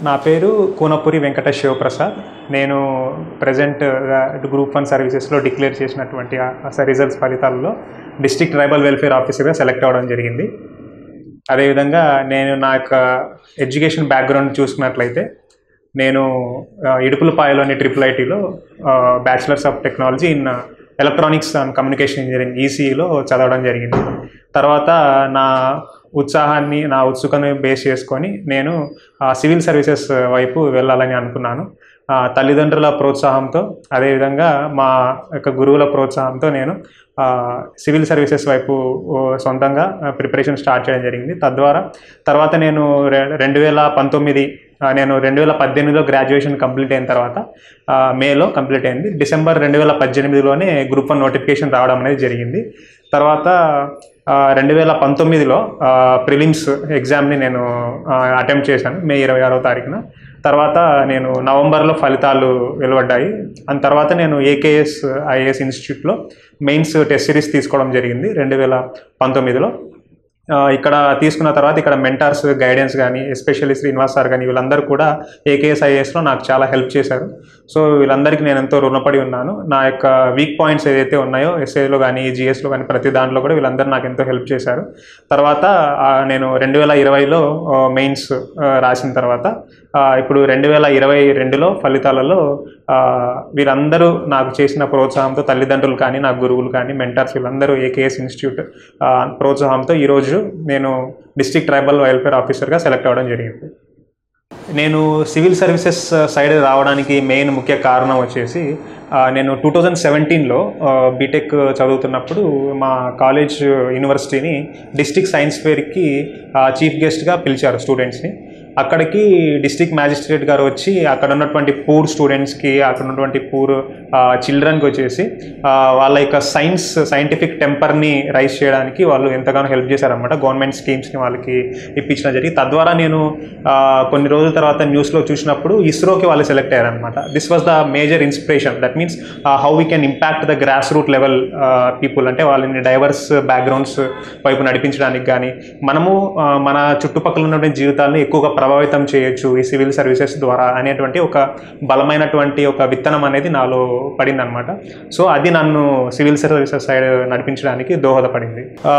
నా పేరు కూనపురి వెంకట శివప్రసాద్ నేను ప్రజెంట్ గ్రూప్ వన్ సర్వీసెస్లో డిక్లేర్ చేసినటువంటి రిజల్ట్స్ ఫలితాలలో డిస్ట్రిక్ట్ ట్రైబల్ వెల్ఫేర్ ఆఫీసర్గా సెలెక్ట్ అవ్వడం జరిగింది అదేవిధంగా నేను నా యొక్క ఎడ్యుకేషన్ బ్యాక్గ్రౌండ్ చూసుకున్నట్లయితే నేను ఆ, ఇడుపులపాయలోని ట్రిపుల్ ఐటీలో bachelors of technology in electronics and communication engineering ఈసీఈలో చదవడం జరిగింది తర్వాత నా ఉత్సాహాన్ని నా ఉత్సుకను బేస్ చేసుకొని నేను ఆ, సివిల్ సర్వీసెస్ వైపు వెళ్ళాలని అనుకున్నాను ఆ, తల్లిదండ్రుల ప్రోత్సాహంతో అదేవిధంగా మా యొక్క గురువుల ప్రోత్సాహంతో నేను ఆ, సివిల్ సర్వీసెస్ వైపు ఓ, సొంతంగా ప్రిపరేషన్ స్టార్ట్ చేయడం జరిగింది తద్వారా తర్వాత నేను రె- రెండు వేల పంతొమ్మిది ఆ, నేను రెండు వేల పద్దెనిమిదిలో గ్రాడ్యుయేషన్ కంప్లీట్ అయిన తర్వాత ఆ, మేలో కంప్లీట్ అయింది డిసెంబర్ రెండు వేల పద్దెనిమిదిలోనే గ్రూప్ వన్ నోటిఫికేషన్ రావడం అనేది జరిగింది తర్వాత రెండు వేల పంతొమ్మిదిలో ప్రిలిమ్స్ ఎగ్జామ్ని నేను అటెంప్ట్ చేశాను మే ఇరవై ఆరో తారీఖున తర్వాత నేను నవంబర్లో ఫలితాలు వెలువడ్డాయి అండ్ తర్వాత నేను ఏకేఎస్ ఐఏఎస్ ఇన్స్టిట్యూట్లో మెయిన్స్ టెస్ట్ సిరీస్ తీసుకోవడం జరిగింది రెండు వేల పంతొమ్మిదిలో ఆ, ఇక్కడ తీసుకున్న తర్వాత ఇక్కడ మెంటార్స్ గైడెన్స్ కానీ ఎస్పెషల్లీ శ్రీనివాస్ సార్ కానీ వీళ్ళందరూ కూడా ఏకేఎస్ ఐఏఎస్లో నాకు చాలా హెల్ప్ చేశారు సో వీళ్ళందరికీ నేను ఎంతో రుణపడి ఉన్నాను నా యొక్క వీక్ పాయింట్స్ ఏదైతే ఉన్నాయో ఎస్ఏలో కానీ జిఎస్లో కానీ ప్రతి దాంట్లో కూడా వీళ్ళందరూ నాకు ఎంతో హెల్ప్ చేశారు తర్వాత ఆ, నేను రెండు వేల ఇరవైలో మెయిన్స్ రాసిన తర్వాత ఆ, ఇప్పుడు రెండు వేల ఇరవై రెండులో ఫలితాలలో ఆ, వీరందరూ నాకు చేసిన ప్రోత్సాహంతో తల్లిదండ్రులు కానీ నా గురువులు కానీ మెంటర్స్ వీళ్ళందరూ ఏకేఎస్ ఇన్స్టిట్యూట్ ఆ, ప్రోత్సాహంతో ఈరోజు నేను డిస్ట్రిక్ట్ ట్రైబల్ వెల్ఫేర్ ఆఫీసర్గా సెలెక్ట్ అవ్వడం జరిగింది నేను సివిల్ సర్వీసెస్ సైడ్ రావడానికి మెయిన్ ముఖ్య కారణం వచ్చేసి ఆ, నేను టూ థౌజండ్ సెవెంటీన్లో బీటెక్ చదువుతున్నప్పుడు మా కాలేజ్ యూనివర్సిటీని డిస్ట్రిక్ట్ సైన్స్ ఫేర్కి చీఫ్ గెస్ట్గా పిలిచారు స్టూడెంట్స్ని అక్కడికి డిస్ట్రిక్ట్ మ్యాజిస్ట్రేట్ గారు వచ్చి అక్కడ ఉన్నటువంటి పూర్ స్టూడెంట్స్కి అక్కడ ఉన్నటువంటి పూర్ చిల్డ్రన్కి వచ్చేసి ఆ, వాళ్ళ యొక్క సైన్స్ సైంటిఫిక్ టెంపర్ని రైజ్ చేయడానికి వాళ్ళు ఎంతగానో హెల్ప్ చేశారనమాట గవర్నమెంట్ స్కీమ్స్ని వాళ్ళకి ఇప్పించడం జరిగి తద్వారా నేను ఆ, కొన్ని రోజుల తర్వాత న్యూస్లో చూసినప్పుడు ఇస్రోకి వాళ్ళు సెలెక్ట్ అయ్యారనమాట this was the major inspiration that means how we can impact the grass root level people అంటే వాళ్ళని డైవర్స్ బ్యాక్గ్రౌండ్స్ వైపు నడిపించడానికి కానీ మనము ఆ, మన చుట్టుపక్కల ఉన్నటువంటి జీవితాలను ఎక్కువగా ప్రభావితం చేయొచ్చు ఈ సివిల్ సర్వీసెస్ ద్వారా అనేటువంటి ఒక బలమైనటువంటి ఒక విత్తనం అనేది నాలో పడిందనమాట సో అది నన్ను సివిల్ సర్వీసెస్ సైడ్ నడిపించడానికి దోహదపడింది ఆ,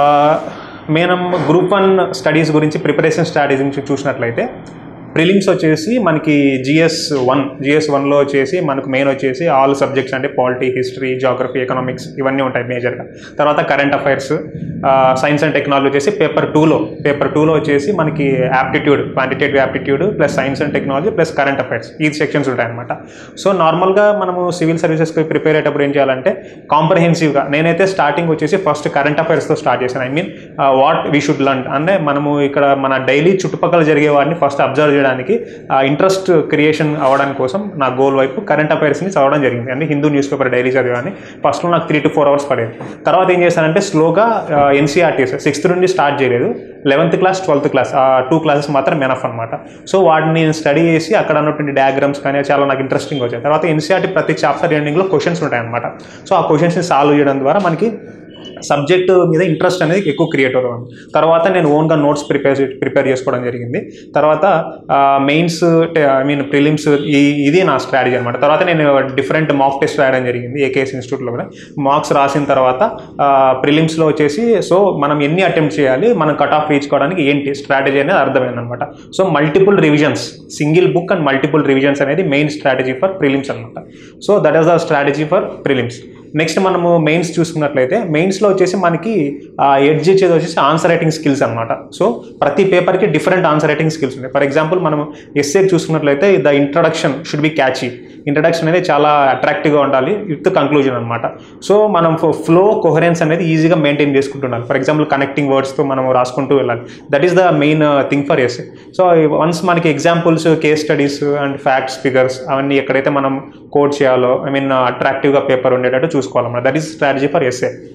మనం గ్రూప్ వన్ స్టడీస్ గురించి ప్రిపరేషన్ స్ట్రాటజీ గురించి చూసినట్లయితే ప్రిలిమ్స్ వచ్చేసి మనకి జిఎస్ వన్ జిఎస్ వన్లో వచ్చేసి మనకు మెయిన్ వచ్చేసి ఆల్ సబ్జెక్ట్స్ అంటే పాలిటీ హిస్టరీ జాగ్రఫీ ఎకనామిక్స్ ఇవన్నీ ఉంటాయి మేజర్గా తర్వాత current affairs science and technology వచ్చేసి పేపర్ టూలో పేపర్ టూలో వచ్చేసి మనకి aptitude quantitative aptitude plus science and technology plus current affairs ఈ సెక్షన్స్ ఉంటాయన్నమాట సో నార్మల్గా మనము సివిల్ సర్వీసెస్కి ప్రిపేర్ అయ్యేటప్పుడు ఏం చేయాలంటే కాంప్రహెన్సివ్గా నేనైతే స్టార్టింగ్ వచ్చేసి ఫస్ట్ కరెంట్ అఫైర్స్తో స్టార్ట్ చేశాను I mean what we should learn అంటే మనము ఇక్కడ మన డైలీ చుట్టుపక్కల జరిగే వాటిని ఫస్ట్ అబ్జర్వ్ చేయడానికి ఇంట్రెస్ట్ క్రియేషన్ అవ్వడానికి కోసం నా గోల్ వైపు కరెంట్ అఫైర్స్ని చదవడం జరిగింది అంటే హిందూ న్యూస్ పేపర్ డైలీ చదివాని ఫస్ట్లో నాకు త్రీ టు ఫోర్ అవర్స్ పడేది తర్వాత ఏం చేశానంటే స్లోగా ఎన్సీఆర్టీస్ సిక్స్త్ నుండి స్టార్ట్ చేయలేదు లెవెన్త్ క్లాస్ ట్వెల్త్ క్లాస్ ఆ టూ క్లాసెస్ మాత్రం మెనఫ్ అనమాట సో వాటిని నేను స్టడీ చేసి అక్కడ ఉన్నటువంటి డయాగ్రామ్స్ కానీ చాలా నాకు ఇంట్రెస్టింగ్ వచ్చాయి తర్వాత ఎన్సీఆర్టీ ప్రతి చాప్టర్ ఎండింగ్లో క్వశ్చన్స్ ఉంటాయన్నమాట సో ఆ క్వశ్చన్స్ని సాల్వ్ చేయడం ద్వారా మనకి సబ్జెక్ట్ మీద ఇంట్రెస్ట్ అనేది ఎక్కువ క్రియేట్ అవుతుంది తర్వాత నేను ఓన్గా నోట్స్ ప్రిపేర్ ప్రిపేర్ చేసుకోవడం జరిగింది తర్వాత మెయిన్స్ ఐ మీన్ ప్రిలిమ్స్ ఈ ఇది నా స్ట్రాటజీ అనమాట తర్వాత నేను డిఫరెంట్ మాక్ టెస్ట్ రాయడం జరిగింది ఏకేఎస్ ఇన్స్టిట్యూట్లో కూడా మార్క్స్ రాసిన తర్వాత ప్రిలిమ్స్లో వచ్చేసి సో మనం ఎన్ని అటెంప్ట్ చేయాలి మనం కట్ ఆఫ్ రీచ్ కావడానికి ఏంటి స్ట్రాటజీ అనేది అర్థమైంది అనమాట so multiple revisions single book and multiple revisions అనేది మెయిన్ స్ట్రాటజీ ఫర్ ప్రిలిమ్స్ అనమాట so that is the strategy for prelims next మనము మెయిన్స్ చూసుకున్నట్లయితే మెయిన్స్లో వచ్చేసి మనకి ఎడ్జ్ ఇచ్చేది వచ్చేసి ఆన్సర్ రైటింగ్ స్కిల్స్ అనమాట సో ప్రతి పేపర్కి డిఫరెంట్ ఆన్సర్ రైటింగ్ స్కిల్స్ ఉన్నాయి ఫర్ ఎగ్జాంపుల్ మనం ఎస్ఏ చూసుకున్నట్లయితే the introduction should be catchy introduction అనేది చాలా అట్రాక్టివ్గా ఉండాలి విత్ కంక్లూజన్ అనమాట సో మనం ఫ్లో కొహరెన్స్ అనేది ఈజీగా మెయింటైన్ చేసుకుంటుండాలి ఫర్ ఎగ్జాంపుల్ కనెక్టింగ్ వర్డ్స్తో మనం రాసుకుంటూ వెళ్ళాలి that is the main thing for essay so once మనకి examples case studies and facts figures అవన్నీ ఎక్కడైతే మనం కోడ్ చేయాలో ఐ మీన్ అట్రాక్టివ్గా పేపర్ ఉండేటట్టు చూసుకోవాలన్నమాట that is strategy for essay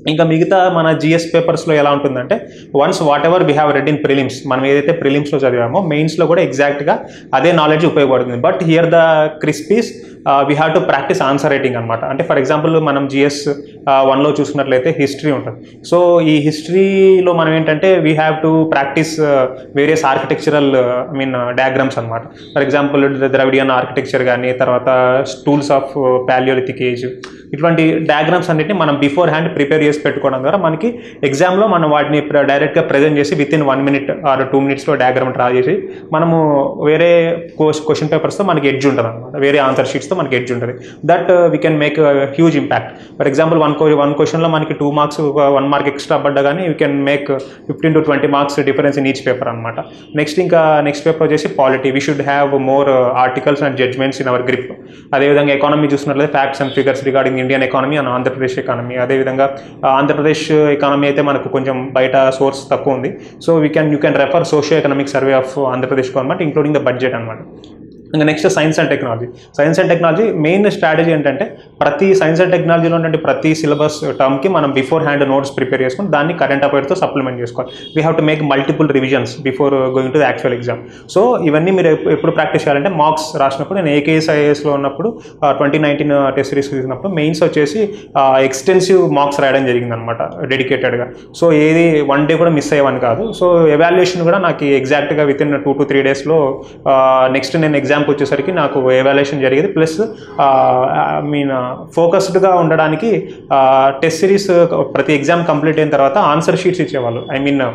ఇంకా మిగతా మన జిఎస్ పేపర్స్లో ఎలా ఉంటుందంటే once whatever we have read in prelims మనం ఏదైతే ప్రిలిమ్స్లో చదివామో మెయిన్స్లో కూడా ఎగ్జాక్ట్గా అదే నాలెడ్జ్ ఉపయోగపడుతుంది but here the crispies we have to practice answer writing అనమాట అంటే ఫర్ ఎగ్జాంపుల్ మనం జిఎస్ వన్లో చూసుకున్నట్లయితే హిస్టరీ ఉంటుంది సో ఈ హిస్టరీలో మనం ఏంటంటే we have to practice various architectural I mean diagrams అనమాట ఫర్ ఎగ్జాంపుల్ ద్రవిడియన్ ఆర్కిటెక్చర్ కానీ తర్వాత టూల్స్ ఆఫ్ పాలియోలిథిక్ ఏజ్ ఇటువంటి డయాగ్రామ్స్ అన్నిటిని మనం బిఫోర్ హ్యాండ్ ప్రిపేర్ చేసి పెట్టుకోవడం ద్వారా మనకి ఎగ్జామ్లో మనం వాటిని డైరెక్ట్గా ప్రజెంట్ చేసి with in one minute or two మినిట్స్లో డయాగ్రామ్ డ్రా చేసి మనము వేరే క్వశ్చన్ పేపర్స్తో మనకి ఎడ్జ్ ఉంటుంది అనమాట వేరే ఆన్సర్ షీట్స్తో మనకి ఎడ్జ్ ఉంటుంది that we can make huge impact for example one one క్వశ్చన్లో మనకి two marks one mark extra పడ్డా కానీ we can make fifteen to twenty marks difference in each paper అనమాట నెక్స్ట్ ఇంకా నెక్స్ట్ పేపర్ వచ్చేసి polity we should have more articles and judgements in our grip అదేవిధంగా economy చూసినట్లయితే facts and figures regarding Indian economy and Andhra Pradesh economy అదేవిధంగా ఆ, Andhra Pradesh economy అయితే మనకు కొంచెం బయట సోర్స్ తక్కువ ఉంది so we can you can refer socio economic survey of Andhra Pradesh government including the budget అనమాట ఇంకా next science and technology science and technology main strategy ఏంటంటే ప్రతి సైన్స్ అండ్ టెక్నాలజీలో ఉన్నటువంటి ప్రతి సిలబస్ టర్మ్కి మనం బిఫోర్ హ్యాండ్ నోట్స్ ప్రిపేర్ చేసుకుని దాన్ని కరెంట్ అఫైర్తో సప్లిమెంట్ చేసుకోవాలి we have to make multiple revisions before going to the actual exam so ఇవన్నీ మీరు ఎప్పు- ఎప్పుడు ప్రాక్టీస్ చేయాలంటే మార్క్స్ రాసినప్పుడు నేను ఏకేఎస్ ఐఏఎస్లో ఉన్నప్పుడు ట్వంటీ నైన్టీన్ టెస్ట్ సిరీస్ చూసినప్పుడు మెయిన్స్ వచ్చేసి ఎక్స్టెన్సివ్ మార్క్స్ రాయడం జరిగింది అనమాట డెడికేటెడ్గా సో ఏది వన్ డే కూడా మిస్ అయ్యేవని కాదు సో ఎవాల్యుయేషన్ కూడా నాకు ఎగ్జాక్ట్గా with in two to three డేస్లో నెక్స్ట్ నేను ఎగ్జామ్కి వచ్చేసరికి నాకు ఎవాల్యుయేషన్ జరిగేది ప్లస్ ఐ మీన్ ఫోకస్డ్గా ఉండడానికి టెస్ట్ సిరీస్ ప్రతి ఎగ్జామ్ కంప్లీట్ అయిన తర్వాత ఆన్సర్ షీట్స్ ఇచ్చేవాళ్ళు ఐ మీన్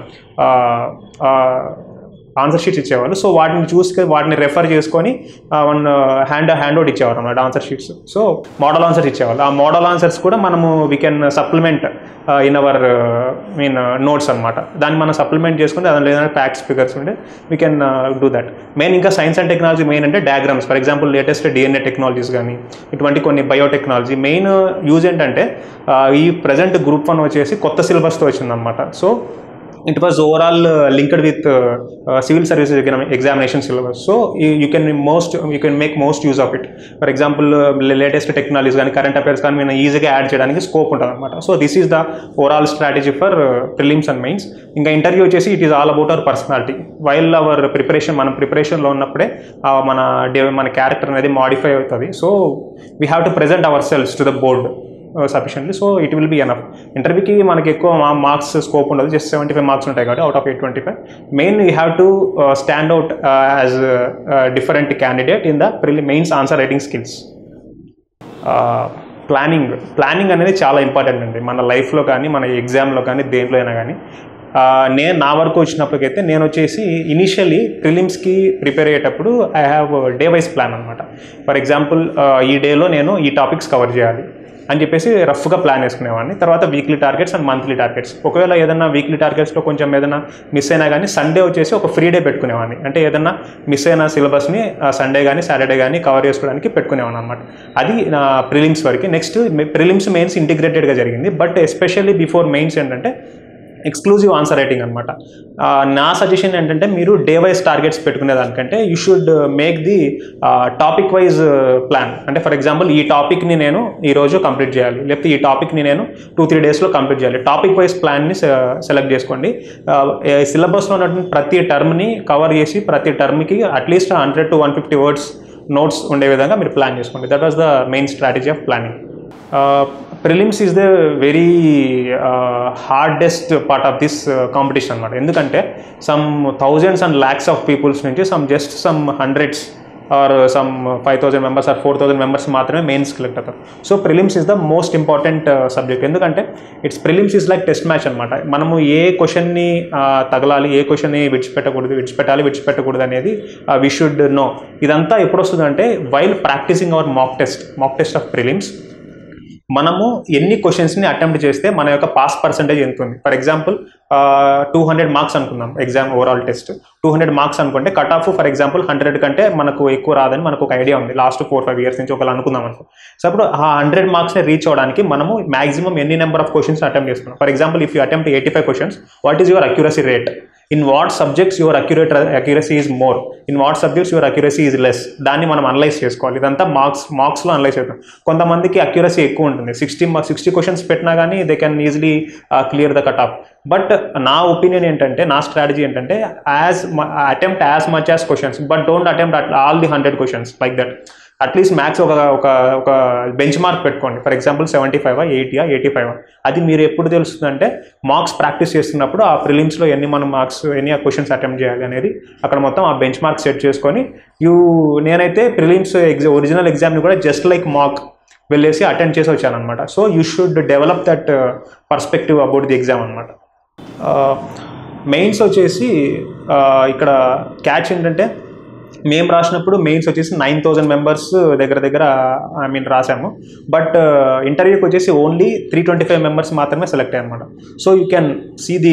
ఆన్సర్ షీట్స్ ఇచ్చేవాళ్ళు సో వాటిని చూసుకొని వాటిని రెఫర్ చేసుకొని వన్ హ్యాండ్ హ్యాండ్ అవుట్ ఇచ్చేవారు అన్నమాట answer sheets so model answers ఇచ్చేవాళ్ళు ఆ మోడల్ ఆన్సర్స్ కూడా మనము we can supplement in our mean notes అనమాట దాన్ని మనం సప్లిమెంట్ చేసుకుంటే దాని ఏదైనా ఫ్యాక్ట్స్ ఫిగర్స్ ఉంటే we can do that main ఇంకా సైన్స్ అండ్ టెక్నాలజీ మెయిన్ అంటే diagrams for example latest DNA technologies కానీ ఇటువంటి కొన్ని బయోటెక్నాలజీ మెయిన్ యూజ్ ఏంటంటే ఆ, ఈ ప్రజెంట్ గ్రూప్ వన్ వచ్చేసి కొత్త సిలబస్తో వచ్చిందనమాట so it was overall linked with civil services examination syllabus so you can most you can make most use of it for example latest technologies కానీ current affairs కానీ మేము ఈజీగా యాడ్ చేయడానికి scope ఉంటుంది అనమాట so this is the overall strategy for prelims and mains ఇంకా interview వచ్చేసి it is all about our personality while our preparation మనం ప్రిపరేషన్లో ఉన్నప్పుడే ఆ, మన డే- మన క్యారెక్టర్ అనేది మాడిఫై అవుతుంది so we have to present our selves to the board sufficiently so it will be enough ఇంటర్వ్యూకి మనకి ఎక్కువ మార్క్స్ స్కోప్ ఉండదు జస్ట్ సెవెంటీ ఫైవ్ మార్క్స్ ఉంటాయి కాబట్టి out of eight twenty five main you have to stand out as different candidate in the preli mains answer writing skills planning planning అనేది చాలా important అండి మన లైఫ్లో కానీ మన ఎగ్జామ్లో కానీ దేంట్లో అయినా కానీ ఆ, నేను నా వరకు వచ్చినప్పటికైతే నేను వచ్చేసి ఇనిషియల్లీ ప్రిలిమ్స్కి ప్రిపేర్ అయ్యేటప్పుడు I have day wise plan అనమాట ఫర్ ఎగ్జాంపుల్ ఈ డేలో నేను ఈ టాపిక్స్ కవర్ చేయాలి అని చెప్పేసి రఫ్గా ప్లాన్ వేసుకునేవాడిని తర్వాత weekly targets and monthly targets ఒకవేళ ఏదైనా వీక్లీ టార్గెట్స్లో కొంచెం ఏదైనా మిస్ అయినా కానీ సండే వచ్చేసి ఒక ఫ్రీ డే పెట్టుకునేవాడిని అంటే ఏదైనా మిస్ అయిన సిలబస్ని సండే కానీ సాటర్డే కానీ కవర్ చేసుకోవడానికి పెట్టుకునేవాడిని అనమాట అది నా ప్రిలిమ్స్ వరకు నెక్స్ట్ ప్రిలిమ్స్ మెయిన్స్ ఇంటిగ్రేటెడ్గా జరిగింది బట్ ఎస్పెషల్లీ బిఫోర్ మెయిన్స్ ఏంటంటే ఎక్స్క్లూజివ్ ఆన్సర్ రైటింగ్ అనమాట నా సజెషన్ ఏంటంటే మీరు డే వైజ్ టార్గెట్స్ పెట్టుకునే దానికంటే you should make the topic wise plan అంటే ఫర్ ఎగ్జాంపుల్ ఈ టాపిక్ని నేను ఈరోజు కంప్లీట్ చేయాలి లేకపోతే ఈ టాపిక్ని నేను టూ త్రీ డేస్లో కంప్లీట్ చేయాలి టాపిక్ వైజ్ ప్లాన్ని సెలెక్ట్ చేసుకోండి సిలబస్లో ఉన్నటువంటి ప్రతి టర్మ్ని కవర్ చేసి ప్రతి టర్మ్కి at least hundred to one fifty words notes ఉండే విధంగా మీరు ప్లాన్ చేసుకోండి that was the main strategy of planning prelims is the very hardest part of this competition అనమాట ఎందుకంటే some thousands and lakhs of peoples నుంచి some just some hundreds or some five thousand members or four thousand members మాత్రమే mains select అవుతారు so prelims is the most important subject ఎందుకంటే it's prelims is like test match అనమాట మనము ఏ క్వశ్చన్ని తగలాలి ఏ క్వశ్చన్ని విడిచిపెట్టకూడదు విడిచిపెట్టాలి విడిచిపెట్టకూడదు అనేది వి షుడ్ నో ఇదంతా ఎప్పుడు వస్తుందంటే while practising our mock test mock test of prelims మనము ఎన్ని క్వశ్చన్స్ని అటెంప్ట్ చేస్తే మన యొక్క పాస్ పర్సంటేజ్ ఎంత ఉంది for example two hundred marks అనుకుందాం exam overall test two hundred marks అనుకుంటే cut off for example hundred కంటే మనకు ఎక్కువ రాదని మనకు ఒక ఐడియా ఉంది లాస్ట్ ఫోర్ ఫైవ్ ఇయర్స్ నుంచి ఒకళ్ళు అనుకుందాం అనుకో సో అప్పుడు ఆ హండ్రెడ్ మార్క్స్ని రీచ్ అవడానికి మనము మాక్సిమం ఎన్ని నెంబర్ ఆఫ్ క్వశ్చన్స్ అటెంప్ట్ చేస్తున్నాం for example if you attempt eighty five questions what is your accuracy rate in what subjects your accurate accuracy is more in what subjects your accuracy is less దాన్ని మనం analyse చేసుకోవాలి ఇదంతా marks మార్క్స్లో analyse చేస్తాం కొంతమందికి accuracy ఎక్కువ ఉంటుంది sixty sixty questions పెట్టినా కానీ they can easily clear the cut off but నా ఒపీనియన్ ఏంటంటే నా స్ట్రాటజీ ఏంటంటే as attempt as much as questions but don't attempt all the hundred questions like that at least maths ఒక ఒక ఒక బెంచ్ మార్క్ పెట్టుకోండి ఫర్ ఎగ్జాంపుల్ సెవెంటీ ఫైవ్ ఎయిటీయా eighty five అది మీరు ఎప్పుడు తెలుస్తుందంటే మార్క్స్ ప్రాక్టీస్ చేస్తున్నప్పుడు ఆ ప్రిలిమ్స్లో ఎన్ని మనం మార్క్స్ ఎన్ని క్వశ్చన్స్ అటెంప్ట్ చేయాలి అనేది అక్కడ మొత్తం ఆ బెంచ్ మార్క్ సెట్ చేసుకొని యూ నేనైతే ప్రిలిమ్స్ ఎగ్జా ఒరిజినల్ ఎగ్జామ్ని కూడా జస్ట్ లైక్ మార్క్ వెళ్ళేసి అటెండ్ చేసి వచ్చాను అనమాట so you should develop that perspective about the exam అనమాట మెయిన్స్ వచ్చేసి ఇక్కడ క్యాచ్ ఏంటంటే మేము రాసినప్పుడు మెయిన్స్ వచ్చేసి నైన్ థౌజండ్ మెంబర్స్ దగ్గర దగ్గర ఐ మీన్ రాసాము బట్ ఇంటర్వ్యూకి వచ్చేసి only three twenty five members మాత్రమే సెలెక్ట్ అయ్యాయి అనమాట so you can see the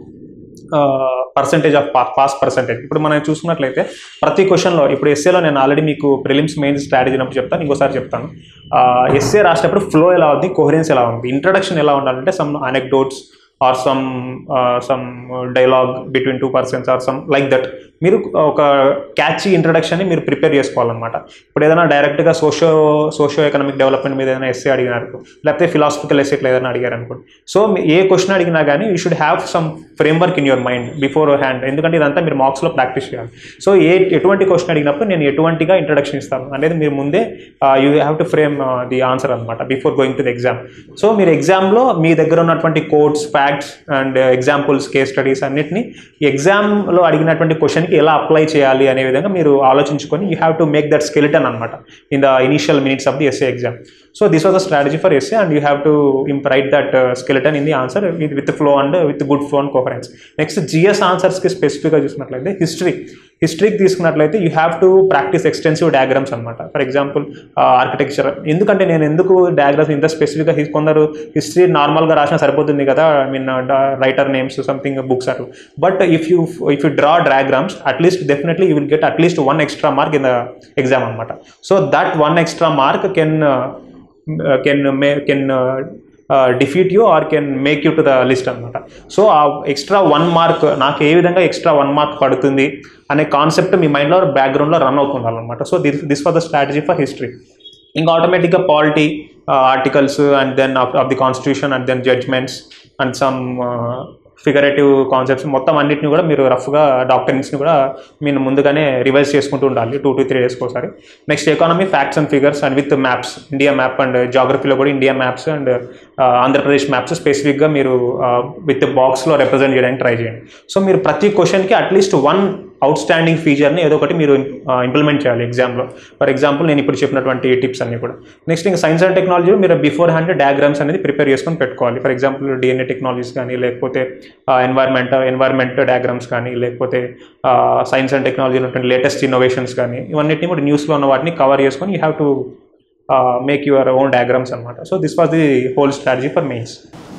percentage of pass percentage ఇప్పుడు మనం చూసుకున్నట్లయితే ప్రతి క్వశ్చన్లో ఇప్పుడు ఎస్ఏలో నేను ఆల్రెడీ మీకు ప్రిలిమ్స్ మెయిన్స్ స్ట్రాటజీ ఉన్నప్పుడు చెప్తాను ఇంకోసారి చెప్తాను ఎస్ఏ రాసేటప్పుడు ఫ్లో ఎలా ఉంది కోహరెన్స్ ఎలా ఉంది ఇంట్రడక్షన్ ఎలా ఉండాలంటే some anecdotes or some some dialogue between two persons or some like that మీరు ఒక క్యాచీ ఇంట్రడక్షన్ని మీరు ప్రిపేర్ చేసుకోవాలన్నమాట ఇప్పుడు ఏదైనా డైరెక్ట్గా సోషో సోషో ఎకనామిక్ డెవలప్మెంట్ మీద ఏదైనా ఎస్సే అడిగినారు లేకపోతే ఫిలాసఫికల్ ఎస్సే ఏదైనా అడిగారు అనుకోండి సో ఏ క్వశ్చన్ అడిగినా కానీ you should have some framework in your mind beforehand ఎందుకంటే ఇదంతా మీరు మార్క్స్లో ప్రాక్టీస్ చేయాలి సో ఏ ఎటువంటి క్వశ్చన్ అడిగినప్పుడు నేను ఎటువంటిగా ఇంట్రడక్షన్ ఇస్తాను అనేది మీరు ముందే you have to frame the answer అనమాట before going to the exam so మీరు ఎగ్జామ్లో మీ దగ్గర ఉన్నటువంటి codes facts and examples case studies అన్నిటిని ఎగ్జామ్లో అడిగినటువంటి క్వశ్చన్కి ఎలా అప్లై చేయాలి అనే విధంగా మీరు ఆలోచించుకొని you have to make that skeleton అనమాట in the initial minutes of the SA exam so this was the strategy for SA and you have to imp write that skeleton in the answer with with flow and with good flow and coherence next GS ఆన్సర్స్కి స్పెసిఫిక్గా చూసినట్లయితే history హిస్టరీకి తీసుకున్నట్లయితే you have to practice extensive diagrams అనమాట for example architecture ఎందుకంటే నేను ఎందుకు diagrams ఇంత స్పెసిఫిక్గా కొందరు హిస్టరీ నార్మల్గా రాసినా సరిపోతుంది కదా I mean writer names something books అట్లా but if you if you draw diagrams at least definitely you will get at least one extra mark in the exam అనమాట so that one extra mark can can may can defeat you or can make you to the list అనమాట so ఆ extra one mark నాకు ఏ విధంగా extra one mark పడుతుంది అనే concept మీ మైండ్లో బ్యాక్గ్రౌండ్లో రన్ అవుతుండాలన్నమాట so this this for the strategy for history ఇంకా ఆటోమేటిక్గా polity articles and then of the constitution and then judgements and some figurative concepts మొత్తం అన్నిటిని కూడా మీరు రఫ్గా డాక్టర్స్ని కూడా మీరు ముందుగానే రివైజ్ చేసుకుంటూ ఉండాలి టూ టు త్రీ డేస్కి ఒకసారి next economy facts and figures and with maps India map and జాగ్రఫీలో కూడా India maps and Andhra Pradesh maps స్పెసిఫిక్గా మీరు విత్ బాక్స్లో రిప్రజెంట్ చేయడానికి ట్రై చేయండి సో మీరు ప్రతి క్వశ్చన్కి అట్లీస్ట్ వన్ అవుట్ స్టాండింగ్ ఫీచర్ని ఏదో ఒకటి మీరు ఇంప్లిమెంట్ చేయాలి ఎగ్జామ్లో ఫర్ ఎగ్జాంపుల్ నేను ఇప్పుడు చెప్పినటువంటి టిప్స్ అన్ని కూడా నెక్స్ట్ ఇంకా సైన్స్ అండ్ టెక్నాలజీ మీరు బిఫోర్ హ్యాండ్ డయాగ్రామ్స్ అనేది ప్రిపేర్ చేసుకొని పెట్టుకోవాలి ఫర్ ఎగ్జాంపుల్ డిఎన్ఏ టెక్నాలజీస్ కానీ లేకపోతే ఎన్వైర్మెంట్ ఎన్వైర్మెంట్ డయాగ్రామ్స్ కానీ లేకపోతే సైన్స్ అండ్ టెక్నాలజీ ఉన్నటువంటి లేటెస్ట్ ఇన్నోవేషన్స్ కానీ ఇవన్నిటిని కూడా న్యూస్లో ఉన్న వాటిని కవర్ చేసుకొని you have to make your own diagrams అనమాట so this was the whole strategy for mains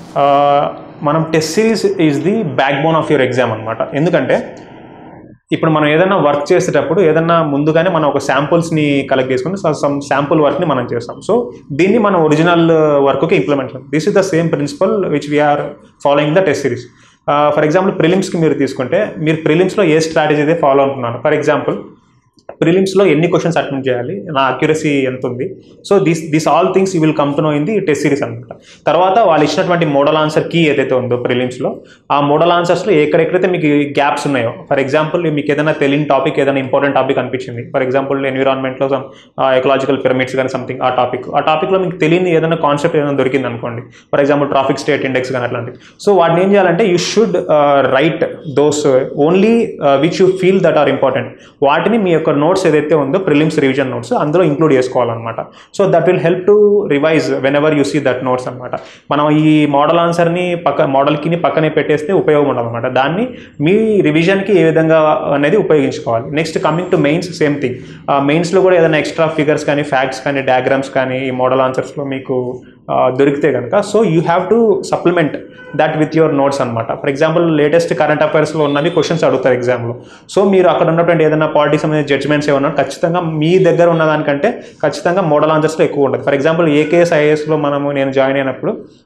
మనం test series is the backbone of your exam అనమాట ఎందుకంటే ఇప్పుడు మనం ఏదైనా వర్క్ చేసేటప్పుడు ఏదైనా ముందుగానే మనం ఒక శాంపుల్స్ని కలెక్ట్ చేసుకుని సమ్ శాంపుల్ వర్క్ని మనం చేస్తాం సో దీన్ని మనం ఒరిజినల్ వర్క్కి ఇంప్లిమెంట్ చేస్తాం this is the same principle which we are following the test series for example ప్రిలిమ్స్కి మీరు తీసుకుంటే మీరు ప్రిలిమ్స్లో ఏ స్ట్రాటజీ అయితే ఫాలో అవుతున్నారు ఫర్ ఎగ్జాంపుల్ ప్రిలిమ్స్లో ఎన్ని క్వశ్చన్స్ అటెంప్ట్ చేయాలి నా అక్యురసీ ఎంత ఉంది so this this all things you will come to know in the test series అనమాట తర్వాత వాళ్ళు ఇచ్చినటువంటి మోడల్ ఆన్సర్ కీ ఏదైతే ఉందో ప్రిలిమ్స్లో ఆ మోడల్ ఆన్సర్స్లో ఎక్కడెక్కడైతే మీకు గ్యాప్స్ ఉన్నాయో ఫర్ ఎగ్జాంపుల్ మీకు ఏదైనా తెలియని టాపిక్ ఏదైనా ఇంపార్టెంట్ టాపిక్ అనిపించింది ఫర్ ఎగ్జాంపుల్ ఎన్విరాన్మెంట్లో సమ్ ఎకలాజికల్ పిరమిడ్స్ కానీ సంథింగ్ ఆ టాపిక్ ఆ టాపిక్లో మీకు తెలియని ఏదైనా కాన్సెప్ట్ ఏదైనా దొరికింది అనుకోండి for example trophic state index కానీ అట్లాంటివి సో వాటిని ఏం చేయాలంటే you should write those only which you feel that are important వాటిని మీ యొక్క నోట్స్ ఏదైతే ఉందో ప్రిలిమ్స్ రివిజన్ నోట్స్ అందులో ఇంక్లూడ్ చేసుకోవాలన్నమాట so that will help to revise whenever you see that notes అనమాట మనం ఈ మోడల్ ఆన్సర్ని పక్క మోడల్కి పక్కనే పెట్టేస్తే ఉపయోగం ఉండదన్నమాట దాన్ని మీ రివిజన్కి ఏ విధంగా అనేది ఉపయోగించుకోవాలి next coming to mains same thing మెయిన్స్లో కూడా ఏదైనా ఎక్స్ట్రా ఫిగర్స్ కానీ ఫ్యాక్ట్స్ కానీ డయాగ్రామ్స్ కానీ ఈ మోడల్ ఆన్సర్స్లో మీకు దొరికితే కనుక so you have to supplement that with your notes అనమాట ఫర్ ఎగ్జాంపుల్ లేటెస్ట్ కరెంట్ అఫైర్స్లో ఉన్నవి క్వశ్చన్స్ అడుగుతారు ఎగ్జామ్లో సో మీరు అక్కడ ఉన్నటువంటి ఏదైనా పాలిటిక్స్ సంబంధించిన జడ్జ్మెంట్స్ ఏమన్నా ఖచ్చితంగా మీ దగ్గర ఉన్నదానికంటే ఖచ్చితంగా మోడల్ ఆన్సర్స్లో ఎక్కువ ఉంటుంది ఫర్ ఎగ్జాంపుల్ ఏకేఎస్ ఐఏఎస్లో మనము నేను జాయిన్ అయినప్పుడు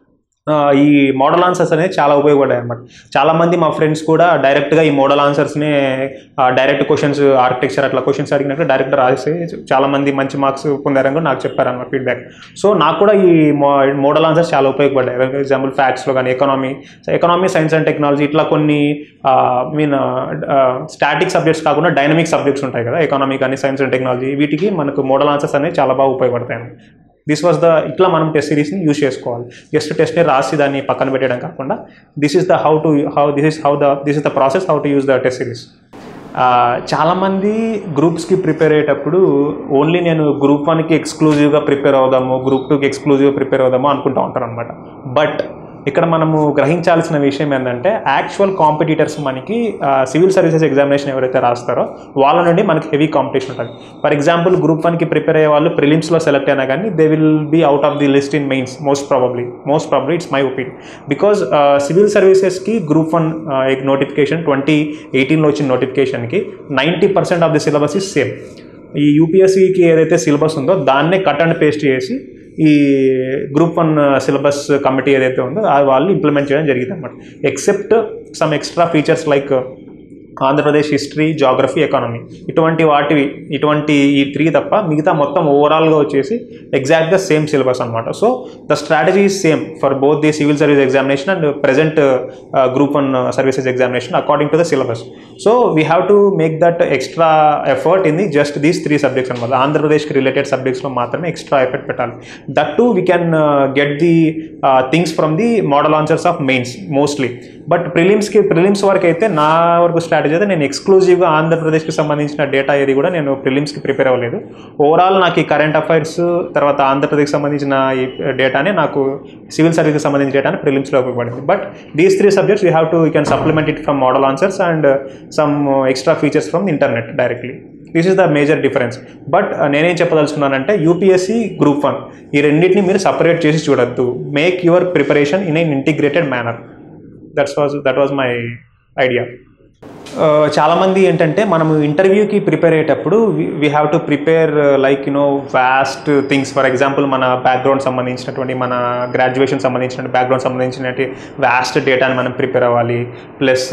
ఆ, ఈ మోడల్ ఆన్సర్స్ అనేది చాలా ఉపయోగపడ్డాయి అనమాట చాలామంది మా ఫ్రెండ్స్ కూడా డైరెక్ట్గా ఈ మోడల్ ఆన్సర్స్ని డైరెక్ట్ క్వశ్చన్స్ ఆర్కిటెక్చర్ అట్లా క్వశ్చన్స్ అడిగినట్టు డైరెక్ట్ రాసి చాలామంది మంచి మార్క్స్ పొందారని కూడా నాకు చెప్పారన్నమాట ఫీడ్బ్యాక్ సో నాకు కూడా ఈ మో మోడల్ ఆన్సర్స్ చాలా ఉపయోగపడ్డాయి ఫర్ ఎగ్జాంపుల్ ఫ్యాక్ట్స్లో కానీ economy economy science and technology ఇట్లా కొన్ని మీన్ స్టాటిక్ సబ్జెక్ట్స్ కాకుండా డైనమిక్ సబ్జెక్ట్స్ ఉంటాయి కదా ఎకనామీ కానీ సైన్స్ అండ్ టెక్నాలజీ వీటికి మనకు మోడల్ ఆన్సర్స్ అనేవి చాలా బాగా ఉపయోగపడతాయి దిస్ వాజ్ ద ఇట్లా మనం టెస్ట్ సిరీస్ని యూజ్ చేసుకోవాలి జస్ట్ టెస్ట్ని రాసి దాన్ని పక్కన పెట్టడం కాకుండా this is the how to how this is how the this is the process how to use the test series చాలామంది గ్రూప్స్కి ప్రిపేర్ అయ్యేటప్పుడు ఓన్లీ నేను గ్రూప్ వన్కి ఎక్స్క్లూజివ్గా ప్రిపేర్ అవుదాము గ్రూప్ టూకి ఎక్స్క్లూజివ్గా ప్రిపేర్ అవుదాము అనుకుంటూ ఉంటారు అనమాట బట్ ఇక్కడ మనము గ్రహించాల్సిన విషయం ఏంటంటే యాక్చువల్ కాంపిటీటర్స్ మనకి సివిల్ సర్వీసెస్ ఎగ్జామినేషన్ ఎవరైతే రాస్తారో వాళ్ళ నుండి మనకి హెవీ కాంపిటీషన్ ఉంటుంది ఫర్ ఎగ్జాంపుల్ గ్రూప్ వన్కి ప్రిపేర్ అయ్యే వాళ్ళు ప్రిలిమ్స్లో సెలెక్ట్ అయినా కానీ they will be out of the list in mains most probably most probably it's my opinion because civil సర్వీసెస్కి గ్రూప్ వన్ నోటిఫికేషన్ ట్వంటీ ఎయిటీన్లో వచ్చిన నోటిఫికేషన్కి ninety percent of the syllabus is same ఈ యూపీఎస్సీకి ఏదైతే సిలబస్ ఉందో దాన్నే కట్ అండ్ పేస్ట్ చేసి ఈ గ్రూప్ వన్ సిలబస్ కమిటీ ఏదైతే ఉందో అది వాళ్ళు ఇంప్లిమెంట్ చేయడం జరిగింది అనమాట except some extra features like Andhra Pradesh history geography economy ఇటువంటి వాటివి ఇటువంటి ఈ త్రీ తప్ప మిగతా మొత్తం ఓవరాల్గా వచ్చేసి ఎగ్జాక్ట్గా సేమ్ సిలబస్ అనమాట so the strategy is same for both the civil service examination and present group one services examination according to the syllabus so we have to make that extra effort in the just these three subjects అనమాట ఆంధ్రప్రదేశ్కి related సబ్జెక్ట్స్లో మాత్రమే extra effort పెట్టాలి that to we can get the things from the model answers of mains mostly but ప్రిలిమ్స్కి prelims వరకు అయితే నా వరకు స్ట్రాటజీ అయితే నేను ఎక్స్క్లూజివ్గా ఆంధ్రప్రదేశ్కి సంబంధించిన డేటా ఏది కూడా నేను ప్రిలిమ్స్కి ప్రిపేర్ అవ్వలేదు ఓవరాల్ నాకు ఈ కరెంట్ అఫైర్స్ తర్వాత ఆంధ్రప్రదేశ్కి సంబంధించిన ఈ డేటానే నాకు సివిల్ సర్వీస్కి సంబంధించిన డేటాని ప్రిలిమ్స్లో ఉపయోగపడింది but these three subjects you have to you can supplement it from model answers and some extra features from internet directly this is the major difference but నేనేం చెప్పదలుచుకున్నానంటే యూపీఎస్సీ గ్రూప్ వన్ ఈ రెండింటిని మీరు సపరేట్ చేసి చూడొద్దు make your preparation in an integrated manner that's was that was my idea చాలామంది ఏంటంటే మనము ఇంటర్వ్యూకి ప్రిపేర్ అయ్యేటప్పుడు we have to prepare like you know vast things for example మన బ్యాక్గ్రౌండ్ సంబంధించినటువంటి మన గ్రాడ్యుయేషన్ సంబంధించిన బ్యాక్గ్రౌండ్ సంబంధించినటువంటి వ్యాస్ట్ డేటాని మనం ప్రిపేర్ అవ్వాలి ప్లస్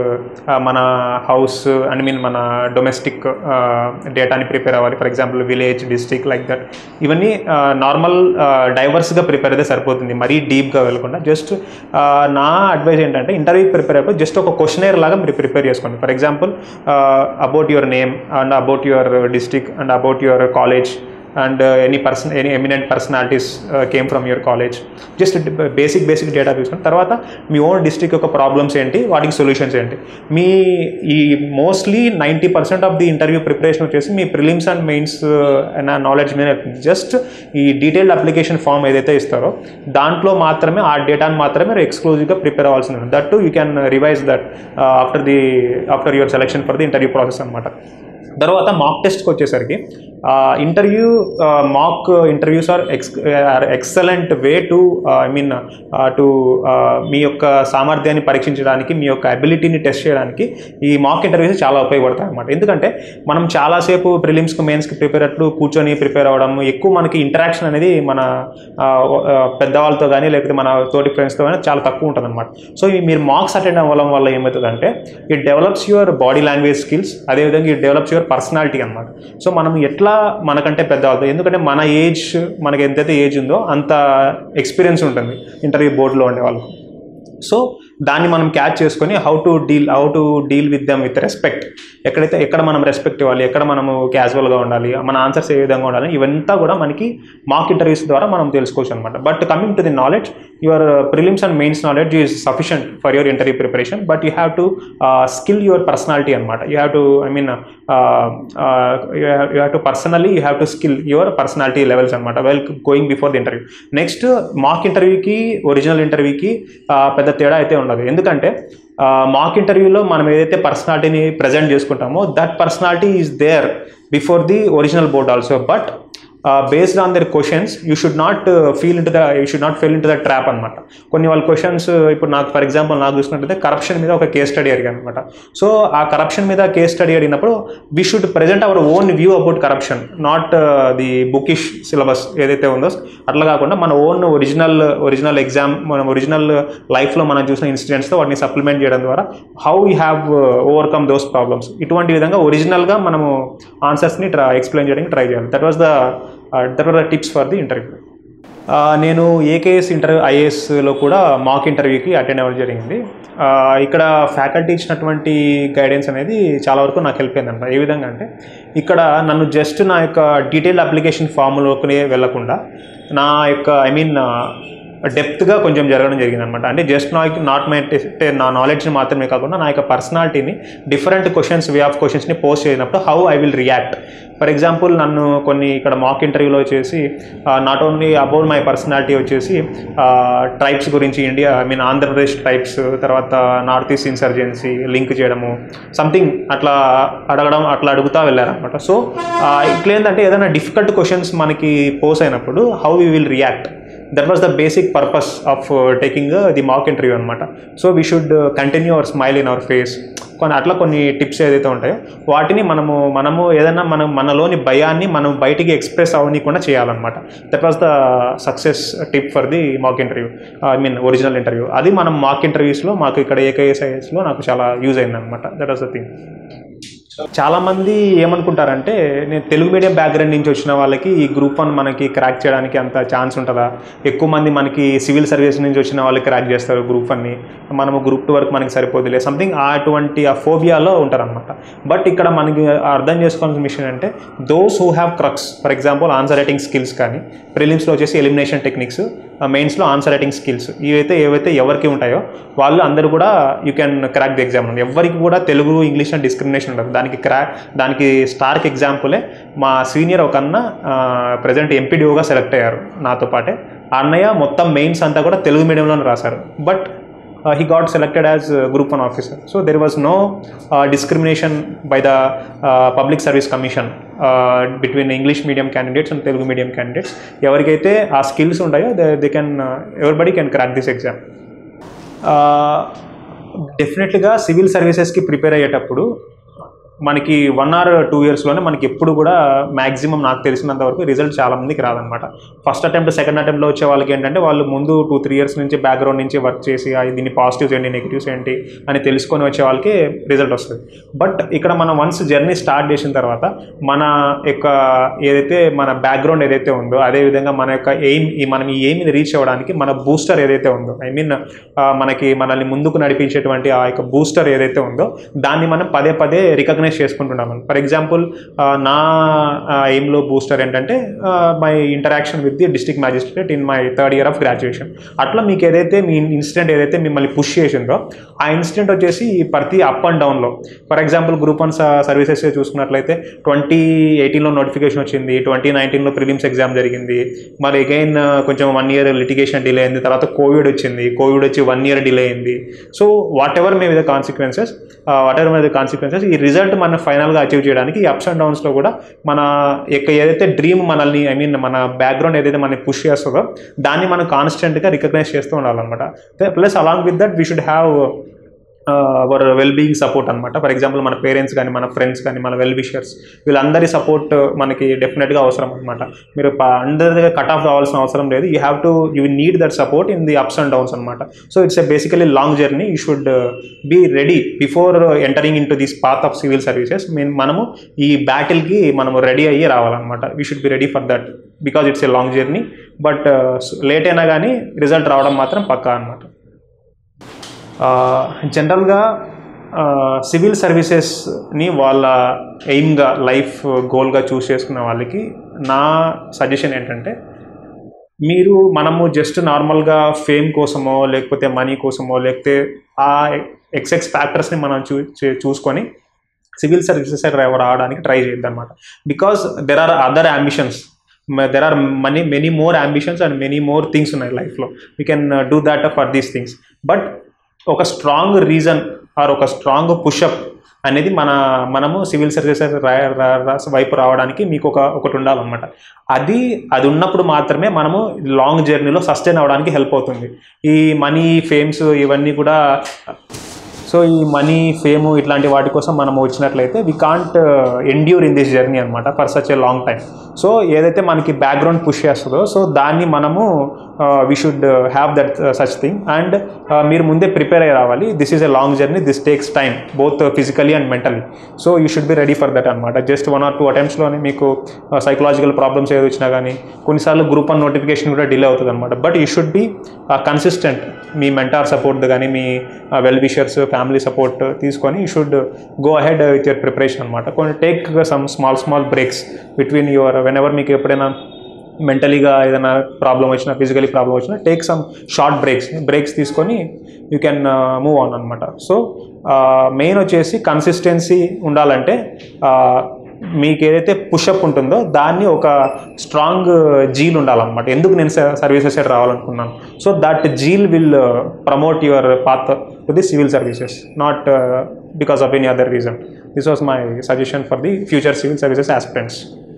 మన హౌస్ ఐ మీన్ మన డొమెస్టిక్ డేటాని ప్రిపేర్ అవ్వాలి for example village district like that ఇవన్నీ నార్మల్ డైవర్స్గా ప్రిపేర్ అయితే సరిపోతుంది మరీ డీప్గా వెళ్ళకుండా జస్ట్ నా అడ్వైజ్ ఏంటంటే ఇంటర్వ్యూకి ప్రిపేర్ అయిపోయి జస్ట్ ఒక క్వశ్చనేర్ లాగా మీరు ప్రిపేర్ చేసుకోండి for example about your name and about your district and about your college and any person any eminent personalities came from your college just basic basic data తీసుకొని తర్వాత మీ own district యొక్క problems ఏంటి వాటికి solutions ఏంటి మీ ఈ mostly ninety percent of the interview preparation వచ్చేసి మీ ప్రిలిమ్స్ అండ్ మెయిన్స్ నా నాలెడ్జ్ మీద జస్ట్ ఈ డీటెయిల్డ్ అప్లికేషన్ ఫామ్ ఏదైతే ఇస్తారో దాంట్లో మాత్రమే ఆ డేటాను మాత్రమే మీరు ఎక్స్క్లూజివ్గా ప్రిపేర్ అవ్వాల్సి ఉంటుంది that to you can revise that after the after your selection for the interview process అనమాట తర్వాత మాక్ టెస్ట్కి వచ్చేసరికి interview mock interviews are ex are excellent way to I mean to మీ యొక్క సామర్థ్యాన్ని పరీక్షించడానికి మీ యొక్క అబిలిటీని టెస్ట్ చేయడానికి ఈ మాక్ ఇంటర్వ్యూస్ చాలా ఉపయోగపడతాయి అనమాట ఎందుకంటే మనం చాలాసేపు ప్రిలిమ్స్కి మెయిన్స్కి ప్రిపేర్ అట్లు కూర్చొని ప్రిపేర్ అవ్వడం ఎక్కువ మనకి ఇంటరాక్షన్ అనేది మన పెద్దవాళ్ళతో కానీ లేకపోతే మన తోటి ఫ్రెండ్స్తో కానీ చాలా తక్కువ ఉంటుంది అనమాట సో మీరు మార్క్స్ అటెండ్ అవ్వడం వల్ల ఏమవుతుందంటే it develops your body language skills అదేవిధంగా ఇట్ డెవలప్స్ యువర్ పర్సనాలిటీ అనమాట సో మనం ఎట్లా మనకంటే పెద్దవాళ్ళతో ఎందుకంటే మన ఏజ్ మనకి ఎంతైతే ఏజ్ ఉందో అంత ఎక్స్పీరియన్స్ ఉంటుంది ఇంటర్వ్యూ బోర్డులో ఉండే వాళ్ళకు సో దాన్ని మనం క్యాచ్ చేసుకొని how to deal how to deal with them with respect ఎక్కడైతే ఎక్కడ మనం రెస్పెక్ట్ ఇవ్వాలి ఎక్కడ మనము క్యాజువల్గా ఉండాలి మన ఆన్సర్స్ ఏ విధంగా ఉండాలి ఇవంతా కూడా మనకి మాక్ ఇంటర్వ్యూస్ ద్వారా మనం తెలుసుకోవచ్చు అనమాట but coming to the knowledge your prelims and mains knowledge is sufficient for your interview preparation but you have to skill your personality అనమాట you have to I mean you have to personally you have to skill your personality levels అనమాట well going before the interview next mock ఇంటర్వ్యూకి original ఇంటర్వ్యూకి పెద్ద తేడా అయితే ఉండదు ఎందుకంటే మాక్ ఇంటర్వ్యూలో మనం ఏదైతే పర్సనాలిటీని ప్రజెంట్ చేసుకుంటామో that personality is there before the original board also but based on their questions you should not feel into the you should not feel into the trap అనమాట కొన్ని వాళ్ళ క్వశ్చన్స్ ఇప్పుడు నాకు ఫర్ ఎగ్జాంపుల్ నాకు చూసినట్టయితే corruption మీద ఒక case study అడిగాను అనమాట సో ఆ కరప్షన్ మీద కేస్ స్టడీ అడిగినప్పుడు we should present our own view about corruption not the bookish syllabus ఏదైతే ఉందో అట్లా కాకుండా మన ఓన్ ఒరిజినల్ ఒరిజినల్ ఎగ్జామ్ మన ఒరిజినల్ లైఫ్లో మనం చూసిన ఇన్సిడెంట్స్తో వాటిని సప్లిమెంట్ చేయడం ద్వారా how you have overcome those problems ఇటువంటి విధంగా ఒరిజినల్గా మనము ఆన్సర్స్ని ట్రై ఎక్స్ప్లెయిన్ చేయడానికి ట్రై చేయాలి that was the that were the tips for the interview నేను ఏకేఎస్ ఇంటర్వ్యూ ఐఏఎస్లో కూడా మాక్ ఇంటర్వ్యూకి అటెండ్ అవ్వడం జరిగింది ఆ, ఇక్కడ ఫ్యాకల్టీ ఇచ్చినటువంటి గైడెన్స్ అనేది చాలా వరకు నాకు హెల్ప్ అయిందన్నమాట ఏ విధంగా అంటే ఇక్కడ నన్ను జస్ట్ నా యొక్క డీటెయిల్ అప్లికేషన్ ఫామ్లోకి వెళ్ళకుండా నా యొక్క ఐ మీన్ డెప్త్గా కొంచెం జరగడం జరిగింది అనమాట అంటే జస్ట్ నాకు నాట్ మై నా నాలెడ్జ్ని మాత్రమే కాకుండా నా యొక్క పర్సనాలిటీని డిఫరెంట్ క్వశ్చన్స్ వే ఆఫ్ క్వశ్చన్స్ని పోస్ట్ చేసినప్పుడు how I will react for example నన్ను కొన్ని ఇక్కడ మాక్ ఇంటర్వ్యూలో వచ్చేసి not only about my personality వచ్చేసి ట్రైబ్స్ గురించి India I mean Andhra Pradesh tribes తర్వాత నార్త్ ఈస్ట్ ఇన్సర్జెన్సీ లింక్ చేయడము సంథింగ్ అట్లా అడగడం అట్లా అడుగుతా వెళ్ళారనమాట సో ఇట్లా ఏంటంటే ఏదైనా డిఫికల్ట్ క్వశ్చన్స్ మనకి పోస్ అయినప్పుడు how we will react that was the basic purpose of taking the mock interview అనమాట so we should continue our smile in our face కొన్ని అట్లా కొన్ని టిప్స్ ఏదైతే ఉంటాయో వాటిని మనము మనము ఏదైనా మనం మనలోని భయాన్ని మనం బయటికి ఎక్స్ప్రెస్ అవ్వనీయకుండా చేయాలన్నమాట that was the success tip for the mock interview I mean original interview అది మనం మాక్ ఇంటర్వ్యూస్లో మాకు ఇక్కడ ఏకేఎస్ఐఎస్లో నాకు చాలా యూజ్ అయిందనమాట దట్ వాస్ ద థింగ్ చాలామంది ఏమనుకుంటారంటే నేను తెలుగు మీడియం బ్యాక్గ్రౌండ్ నుంచి వచ్చిన వాళ్ళకి ఈ గ్రూప్ వన్ మనకి క్రాక్ చేయడానికి అంత ఛాన్స్ ఉంటుందా ఎక్కువ మంది మనకి సివిల్ సర్వీస్ నుంచి వచ్చిన వాళ్ళు క్రాక్ చేస్తారు గ్రూప్ వన్ని మనము గ్రూప్ టూ వరకు మనకి సరిపోదులే సంథింగ్ అటువంటి ఆ ఫోబియాలో ఉంటారనమాట బట్ ఇక్కడ మనకి అర్థం చేసుకోవాల్సిన విషయం అంటే those who have crux for example answer writing skills కానీ ప్రిలిమ్స్లో వచ్చేసి ఎలిమినేషన్ టెక్నిక్స్ మెయిన్స్లో ఆన్సర్ రైటింగ్ స్కిల్స్ ఇవైతే ఏవైతే ఎవరికి ఉంటాయో వాళ్ళు అందరూ కూడా you can crack the exam ఎవరికి కూడా తెలుగు ఇంగ్లీష్ అని డిస్క్రిమినేషన్ ఉండదు దానికి క్రాక్ దానికి స్టార్క్ ఎగ్జాంపులే మా సీనియర్ ఒక అన్న ప్రజెంట్ ఎంపీడీఓగా సెలెక్ట్ అయ్యారు నాతో పాటే ఆ అన్నయ్య మొత్తం మెయిన్స్ అంతా కూడా తెలుగు మీడియంలోనే రాశారు but he got selected as group one officer so there was no discrimination by the public service commission between English medium candidates and Telugu medium candidates ఎవరికైతే ఆ స్కిల్స్ ఉంటాయో they they can everybody can crack this exam డెఫినెట్గా civil సర్వీసెస్కి prepare అయ్యేటప్పుడు మనకి one or two ఇయర్స్లోనే మనకి ఎప్పుడు కూడా మ్యాక్సిమం నాకు తెలిసినంత వరకు రిజల్ట్ చాలా మందికి రాదనమాట ఫస్ట్ అటెంప్ట్ సెకండ్ అటెంప్ట్లో వచ్చే వాళ్ళకి ఏంటంటే వాళ్ళు ముందు టూ త్రీ ఇయర్స్ నుంచి బ్యాక్గ్రౌండ్ నుంచి వర్క్ చేసి ఆ దీన్ని పాజిటివ్స్ ఏంటి నెగిటివ్స్ ఏంటి అని తెలుసుకొని వచ్చే వాళ్ళకి రిజల్ట్ వస్తుంది బట్ ఇక్కడ మనం వన్స్ జర్నీ స్టార్ట్ చేసిన తర్వాత మన యొక్క ఏదైతే మన బ్యాక్గ్రౌండ్ ఏదైతే ఉందో అదేవిధంగా మన యొక్క ఎయిమ్ ఈ మనం ఈ ఎయిమ్ని రీచ్ అవ్వడానికి మన బూస్టర్ ఏదైతే ఉందో ఐ మీన్ మనకి మనల్ని ముందుకు నడిపించేటువంటి ఆ యొక్క బూస్టర్ ఏదైతే ఉందో దాన్ని మనం పదే పదే రికగ్నైజ్ చేసుకుంటున్నాం ఫర్ ఎగ్జాంపుల్ నా ఎయిమ్లో బూస్టర్ ఏంటంటే my interaction with the district magistrate in my third year of graduation అట్లా మీకు ఏదైతే మీ ఇన్సిడెంట్ ఏదైతే మిమ్మల్ని పుష్ చేసిందో ఆ ఇన్సిడెంట్ వచ్చేసి ప్రతి అప్ అండ్ డౌన్లో for example group one services చూసుకున్నట్లయితే ట్వంటీ ఎయిటీన్లో నోటిఫికేషన్ వచ్చింది ట్వంటీ నైన్టీన్లో ప్రిలిమ్స్ ఎగ్జామ్ జరిగింది మరి అగైన్ కొంచెం వన్ ఇయర్ లిటిగేషన్ డిలే అయింది తర్వాత కోవిడ్ వచ్చింది కోవిడ్ వచ్చి వన్ ఇయర్ డిలే అయింది so whatever may with consequences whatever may consequences ఈ రిజల్ట్ మనం ఫైనల్గా అచీవ్ చేయడానికి ఈ అప్స్ అండ్ డౌన్స్లో కూడా మన యొక్క ఏదైతే డ్రీమ్ మనల్ని ఐ మీన్ మన బ్యాక్గ్రౌండ్ ఏదైతే మనని పుష్ చేస్తుందో దాన్ని మనం కాన్స్టెంట్గా రికగ్నైజ్ చేస్తూ ఉండాలన్నమాట plus along with that we should have our well being support అనమాట ఫర్ ఎగ్జాంపుల్ మన పేరెంట్స్ కానీ మన ఫ్రెండ్స్ కానీ మన వెల్ విషర్స్ వీళ్ళందరి సపోర్ట్ మనకి డెఫినెట్గా అవసరం అనమాట మీరు అందరి కట్ ఆఫ్ కావాల్సిన అవసరం లేదు you have to you need that support in the ups and downs అనమాట so it's a basically long journey you should be ready before entering in to this path of civil services mean మనము ఈ బ్యాటిల్కి మనము ready అయ్యి రావాలన్నమాట we should be ready for that because it's a long journey but late అయినా కానీ result రావడం మాత్రం పక్కా అనమాట జనరల్గా సివిల్ సర్వీసెస్ని వాళ్ళ ఎయిమ్గా లైఫ్ గోల్గా చూస్ చేసుకున్న వాళ్ళకి నా సజెషన్ ఏంటంటే మీరు మనము జస్ట్ నార్మల్గా ఫేమ్ కోసమో లేకపోతే మనీ కోసమో లేకపోతే ఆ ఎక్సెక్స్ ఫ్యాక్టర్స్ని మనం చూ చూ- చూసుకొని సివిల్ సర్వీసెస్ రావడానికి ట్రై చేయొద్దు అనమాట because there are other ambitions there are many many more ambitions and many more things ఉన్నాయి లైఫ్లో we can do that for these things but ఒక స్ట్రాంగ్ రీజన్ ఆర్ ఒక స్ట్రాంగ్ పుషప్ అనేది మన మనము సివిల్ సర్వీసెస్ వైపు రావడానికి మీకు ఒక ఒకటి ఉండాలన్నమాట అది అది ఉన్నప్పుడు మాత్రమే మనము లాంగ్ జర్నీలో సస్టైన్ అవ్వడానికి హెల్ప్ అవుతుంది ఈ మనీ ఫేమ్స్ ఇవన్నీ కూడా సో ఈ మనీ ఫేమ్ ఇట్లాంటి వాటి కోసం మనం వచ్చినట్లయితే we can't endure in this journey అనమాట for such a long time so ఏదైతే మనకి బ్యాక్గ్రౌండ్ పుష్ చేస్తుందో సో దాన్ని మనము we should have that such thing and మీరు ముందే ప్రిపేర్ అయ్యి రావాలి this is a long journey this takes time both physically and mentally so you should be ready for that అనమాట జస్ట్ వన్ ఆర్ టూ అటెంప్ట్స్లోనే మీకు psychological problems ఏది వచ్చినా కానీ కొన్నిసార్లు గ్రూప్ వన్ నోటిఫికేషన్ కూడా డిలే అవుతుంది అనమాట but you should be consistent మీ మెంటార్ సపోర్ట్ కానీ మీ వెల్ విషర్స్ ఫ్యామిలీ సపోర్ట్ తీసుకొని you should go ahead with your preparation అనమాట కొన్ని take some small small breaks between your whenever మీకు ఎప్పుడైనా మెంటలీగా ఏదైనా ప్రాబ్లం వచ్చినా ఫిజికలీ ప్రాబ్లం వచ్చినా take some short breaks breaks తీసుకొని యూ కెన్ మూవ్ ఆన్ అనమాట సో మెయిన్ వచ్చేసి కన్సిస్టెన్సీ ఉండాలంటే మీకు ఏదైతే పుషప్ ఉంటుందో దాన్ని ఒక స్ట్రాంగ్ జీల్ ఉండాలన్నమాట ఎందుకు నేను సర్వీసెస్ సైడ్ రావాలనుకున్నాను so that zeal will promote your path to the civil services not because of any other reason this was my suggestion for the future civil services aspirants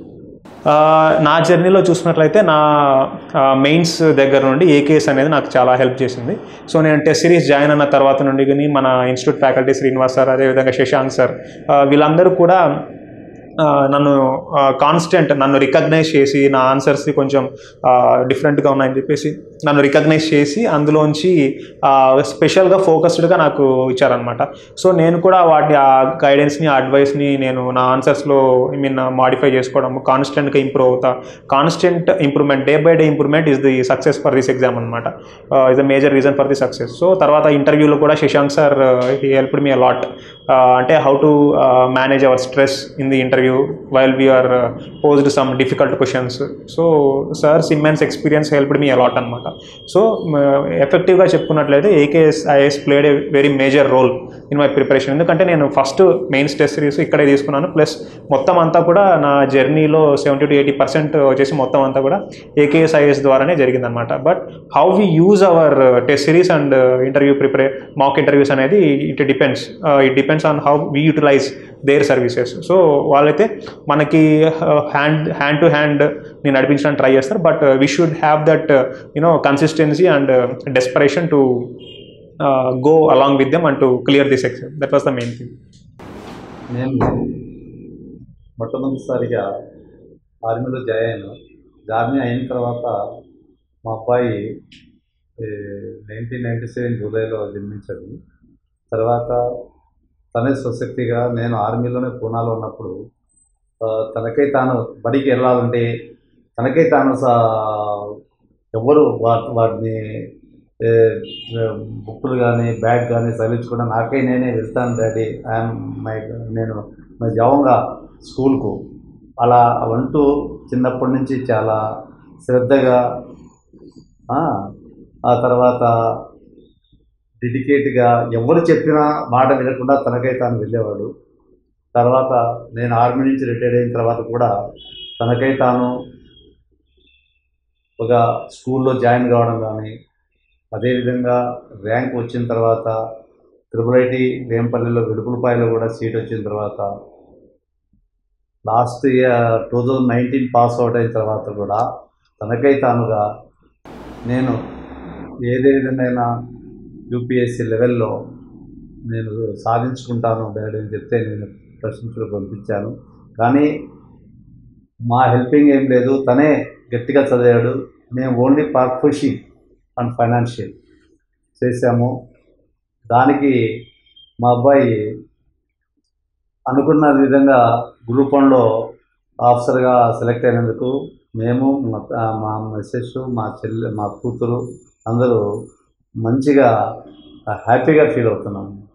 నా జర్నీలో చూసినట్లయితే నా mains దగ్గర నుండి ఏకేఎస్ అనేది నాకు చాలా హెల్ప్ చేసింది సో నేను టెస్ట్ సిరీస్ జాయిన్ అయిన తర్వాత నుండి కానీ మన ఇన్స్టిట్యూట్ ఫ్యాకల్టీ శ్రీనివాస్ సార్ అదేవిధంగా శశాంక్ సార్ వీళ్ళందరూ కూడా నన్ను కాన్స్టెంట్ నన్ను రికగ్నైజ్ చేసి నా ఆన్సర్స్ కొంచెం డిఫరెంట్గా ఉన్నాయని చెప్పేసి నన్ను రికగ్నైజ్ చేసి అందులోంచి స్పెషల్గా ఫోకస్డ్గా నాకు ఇచ్చారనమాట సో నేను కూడా వాటి ఆ గైడెన్స్ని ఆ అడ్వైస్ని నేను నా ఆన్సర్స్లో ఐ మీన్ మాడిఫై చేసుకోవడం కాన్స్టెంట్గా ఇంప్రూవ్ అవుతా constant improvement day by day improvement is the success for this exam అనమాట is the major reason for the success so తర్వాత ఇంటర్వ్యూలో కూడా Shashank sir he helped me a lot అంటే how to manage our stress in the interview while we are posed some difficult questions so sir's immense experience helped me a lot అనమాట so ఎఫెక్టివ్గా చెప్పుకున్నట్లయితే AKS IS played a very major role in my preparation ఎందుకంటే నేను first main test series ఇక్కడే తీసుకున్నాను plus మొత్తం అంతా కూడా నా జర్నీలో సెవెంటీ టు ఎయిటీ పర్సెంట్ వచ్చేసి మొత్తం అంతా కూడా ఏకేఎస్ ఐఎస్ ద్వారానే జరిగిందనమాట but how we use our test series and interview prepare mock interviews అనేది it depends it depends on how we utilise their services so వాళ్ళైతే మనకి హ్యాండ్ హ్యాండ్ టు హ్యాండ్ నేను నడిపించడానికి ట్రై చేస్తారు but we should have that you know consistency and desperation to go along with them and to clear this exam that was the main thing నేను మొట్టమొదటిసారిగా ఆర్మీలో join అయ్యాను join అయిన తర్వాత మా అబ్బాయి నైన్టీన్ నైంటీ సెవెన్ జూలైలో జన్మించాడు తర్వాత తనే స్వశక్తిగా నేను ఆర్మీలోనే పూనాలో ఉన్నప్పుడు ఆ, తనకై తాను బడికి వెళ్ళాలంటే తనకై తాను సా- ఎవరు వా- వాటిని ఏ, ఏ, బుక్కులు కానీ బ్యాగ్ కానీ చదివించకుండా నాకై నేనే వెళ్తాను డాడీ ఐఎమ్ మై నేను మై జవంగా స్కూల్కు అలా అంటూ చిన్నప్పటి నుంచి చాలా శ్రద్ధగా ఆ, ఆ తర్వాత డెడికేట్గా ఎవరు చెప్పినా మాట వినకుండా తనకై తాను వెళ్ళేవాడు తర్వాత నేను ఆర్మీ నుంచి రిటైర్ అయిన తర్వాత కూడా తనకై తాను ఒక స్కూల్లో జాయిన్ కావడం కానీ అదేవిధంగా ర్యాంక్ వచ్చిన తర్వాత త్రిపుల్ ఐటీ వేంపల్లిలో విడుపులపాయలో కూడా సీట్ వచ్చిన తర్వాత last year two thousand nineteen pass out అయిన తర్వాత కూడా తనకై తానుగా నేను ఏదే విధంగా యూపీఎస్సీ లెవెల్లో నేను సాధించుకుంటాను డాడీ అని చెప్తే నేను ప్రశ్నించుకు పంపించాను కానీ మా హెల్పింగ్ ఏం లేదు తనే గట్టిగా చదివాడు మేము only park pushing and financial చేశాము దానికి మా అబ్బాయి అనుకున్న విధంగా గ్రూప్ వన్లో ఆఫీసర్గా సెలెక్ట్ అయినందుకు మేము మా మా మిస్సెస్ మా చెల్లి మా కూతురు అందరూ మంచిగా హ్యాపీగా ఫీల్ అవుతున్నాము